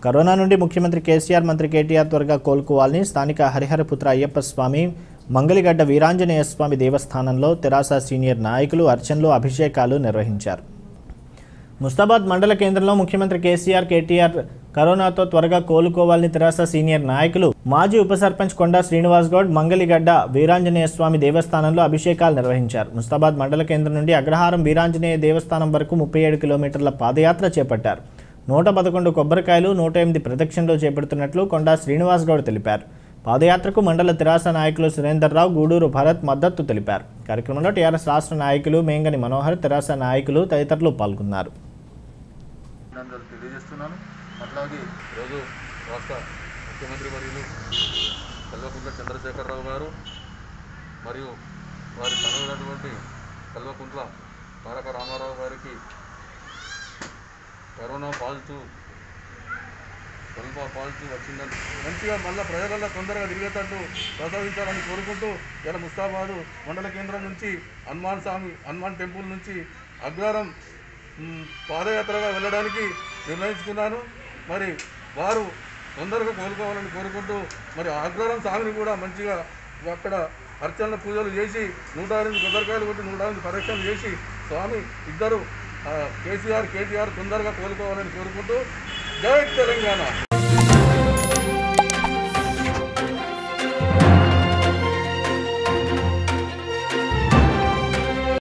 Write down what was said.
corona నుండి ముఖ్యమంత్రి కేసీఆర్ మంత్రి కేటీఆర్ త్వరగా కోలుకోవాలని స్థానిక హరిహరపుత్ర అయ్యప్ప స్వామి మంగళిగడ్డ వీరాంజనేయ స్వామి దేవస్థానంలో తెరాస సీనియర్ నాయకులు అర్చనలు అభిషేకాలు నిర్వహించారు ముస్తాబాద్ మండల కేంద్రంలో ముఖ్యమంత్రి కేసీఆర్ కేటీఆర్ కరోనాతో త్వరగా కోలుకోవాలని తెరాస సీనియర్ నాయకులు మాజీ ఉప సర్పంచ్ కొండా శ్రీనివాస్ గౌడ్ మంగళిగడ్డ వీరాంజనేయ స్వామి దేవస్థానంలో అభిషేకాలు నిర్వహించారు ముస్తాబాద్ మండల కేంద్రం నుండి అగ్రహారం వీరాంజనేయ దేవస్థానం వరకు ముప్పై ఏడు కిలోమీటర్ల పాదయాత్ర చేపట్టారు నూట పదకొండు కొబ్బరికాయలు నూట ఎనిమిది ప్రదక్షిణలు చేపడుతున్నట్లు కొండా శ్రీనివాస్ గౌడ్ తెలిపారు పాదయాత్రకు మండల తెరాస నాయకులు సురేందర్ రావు గూడూరు భరత్ మద్దతు తెలిపారు కార్యక్రమంలో టీఆర్ఎస్ రాష్ట్ర నాయకులు మేంగని మనోహర్ తెరాస నాయకులు తదితరులు పాల్గొన్నారు అభినందనలు తెలియజేస్తున్నాను అట్లాగే ఈరోజు రాష్ట్ర ముఖ్యమంత్రి వర్యులు కల్వకుంట్ల చంద్రశేఖరరావు గారు మరియు వారి తనైనటువంటి కల్వకుంట్ల తారక రామారావు గారికి కరోనా పాజిటివ్ కరోనా పాజిటివ్ వచ్చిందని మంచిగా మళ్ళీ ప్రజలలో తొందరగా తిరిగేటట్టు ప్రసాదించాలని కోరుకుంటూ ఇలా ముస్తాబాదు మండల కేంద్రం నుంచి హనుమాన్ స్వామి హనుమాన్ టెంపుల్ నుంచి అగ్రహారం మ్, పాదయాత్రగా వెళ్ళడానికి నిర్ణయించుకున్నాను మరి వారు తొందరగా కోలుకోవాలని కోరుకుంటూ మరి అగ్రహారం స్వామిని కూడా మంచిగా అక్కడ అర్చనల పూజలు చేసి నూట ఎనిమిది కొబ్బరికాయలు కొట్టి నూట ఎనిమిది పరీక్షలు చేసి స్వామి ఇద్దరు ఆ, కేసీఆర్ కేటీఆర్ తొందరగా కోలుకోవాలని కోరుకుంటూ జై తెలంగాణ